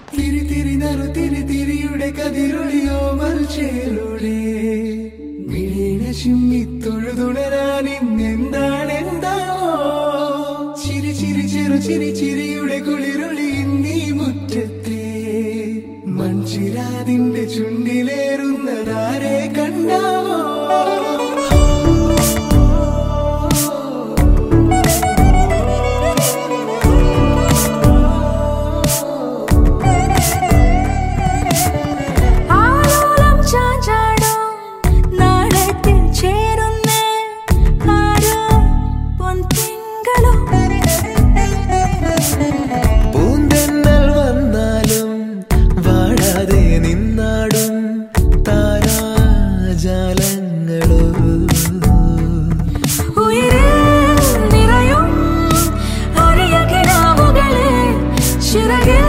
തിരി തിരി നറു തിരി തിരിയുടെ കതിരൊളിയോ മൽച്ചേരുടെ മിഴീന ചിമ്മി തൊഴുതുണരാൻ ഇന്നെന്താണ് എന്താണോ ചിരി ചിരി ചെറു ചിരി ചിരിയുടെ കുളിരൊളി നീ മുറ്റത്തെ മൺചിരാതിന്റെ ചുണ്ടിലേറുന്നതാരെ കണ്ടാവോ ആലോലം ചാഞ്ചാടും നാളത്തിൽ ചേരുന്നേ ആരോ പൊൻതിങ്കളോ പൂന്തെന്നൽ വന്നാലും വാഴാതെ നിന്നാടും താരാജാലങ്ങളോ ഉയരിൽ നിറയും അരിയ കിനാവുകളെ ചിറകിൽ